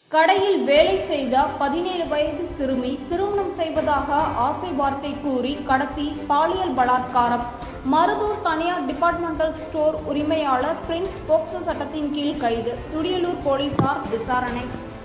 கடையில் வேலை செய்த பதினேழு வயது சிறுமி திருமணம் செய்வதாக ஆசை வார்த்தை கூறி கடத்தி பாலியல் பலாத்காரம் மருதூர் தனியார் டிபார்ட்மெண்டல் ஸ்டோர் உரிமையாளர் பிரின்ஸ் போக்சோ சட்டத்தின் கீழ் கைது துடியலூர் போலீசார் விசாரணை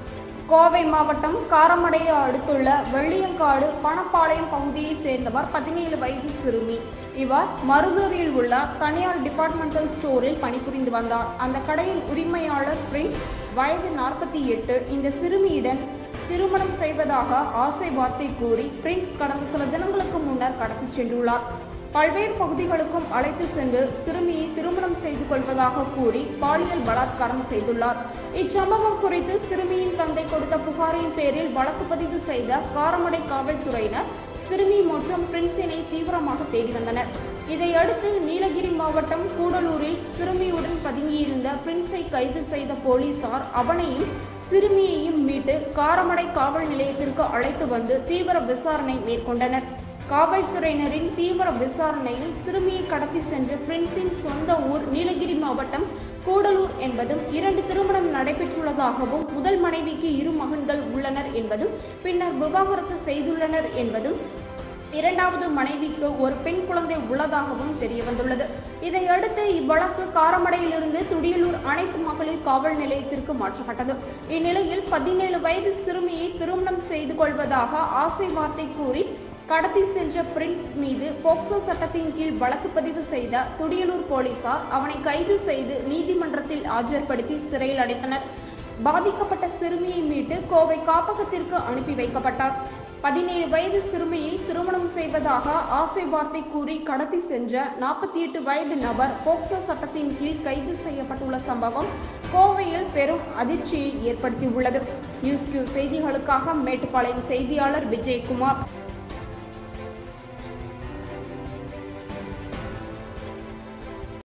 கோவை மாவட்டம் காரமடையை அடுத்துள்ள வெள்ளியங்காடு பணப்பாளையம் பகுதியைச் சேர்ந்தவர் பதினேழு வயது சிறுமி இவர் மருதூரில் உள்ள தனியார் டிபார்ட்மெண்டல் ஸ்டோரில் பணிபுரிந்து வந்தார் அந்த கடையின் உரிமையாளர் பிரின்ஸ் வயது நாற்பத்தி எட்டு இந்த சிறுமியுடன் திருமணம் செய்வதாக ஆசை வார்த்தை கூறி பிரின்ஸ் கடந்த சில தினங்களுக்கு முன்னர் கடத்திச் சென்றுள்ளார் பல்வேறு பகுதிகளுக்கும் அழைத்து சென்று சிறுமியை திருமணம் செய்து கொள்வதாக கூறி பாலியல் பலாத்காரம் செய்துள்ளார் இச்சம்பவம் குறித்து சிறுமியின் தந்தை கொடுத்த புகாரின் பேரில் வழக்கு பதிவு செய்த காரமடை காவல்துறையினர் சிறுமி மற்றும் பிரின்சினை தீவிரமாக தேடி வந்தனர் இதையடுத்து நீலகிரி மாவட்டம் கூடலூரில் சிறுமியுடன் பதுங்கியிருந்த பிரின்ஸை கைது செய்த போலீசார் அவனையும் சிறுமியையும் மீட்டு காரமடை காவல் நிலையத்திற்கு அழைத்து வந்து தீவிர விசாரணை மேற்கொண்டனர் காவல்துறையினரின் தீவிர விசாரணையில் சிறுமியை கடத்தி சென்று பிரின்ஸின் சொந்த ஊர் நீலகிரி மாவட்டம் கூடலூர் என்பதும் இரண்டு திருமணம் நடைபெற்றுள்ளதாகவும் முதல் மனைவிக்கு இரு மகன்கள் உள்ளனர் என்பதும் பின்னர் விவாகரத்து செய்துள்ளனர் என்பதும் இரண்டாவது மனைவிக்கு ஒரு பெண் குழந்தை உள்ளதாகவும் தெரிய வந்துள்ளது இதையடுத்து இவ்வழக்கு காரமடையிலிருந்து துடியலூர் அனைத்து மகளிர் காவல் நிலையத்திற்கு மாற்றப்பட்டது இந்நிலையில் பதினேழு வயது சிறுமியை திருமணம் செய்து கொள்வதாக ஆசை வார்த்தை கூறி கடத்தி சென்ற பிரின்ஸ் மீது போக்சோ சட்டத்தின் கீழ் வழக்கு பதிவு செய்த துடியலூர் போலீசார் அவனை கைது செய்து நீதிமன்றத்தில் ஆஜர்படுத்தி சிறையில் அடைத்தனர் பாதிக்கப்பட்ட சிறுமியை மீட்டு கோவை காப்பகத்திற்கு அனுப்பி வைக்கப்பட்டார் பதினேழு வயது சிறுமியை திருமணம் செய்வதாக ஆசை வார்த்தை கூறி கடத்தி சென்ற நாற்பத்தி எட்டு வயது நபர் போக்சோ சட்டத்தின் கீழ் கைது செய்யப்பட்டுள்ள சம்பவம் கோவையில் பெரும் அதிர்ச்சியை ஏற்படுத்தியுள்ளது நியூஸ் கியூ செய்திகளுக்காக மேட்டுப்பாளையம் செய்தியாளர் விஜயகுமார்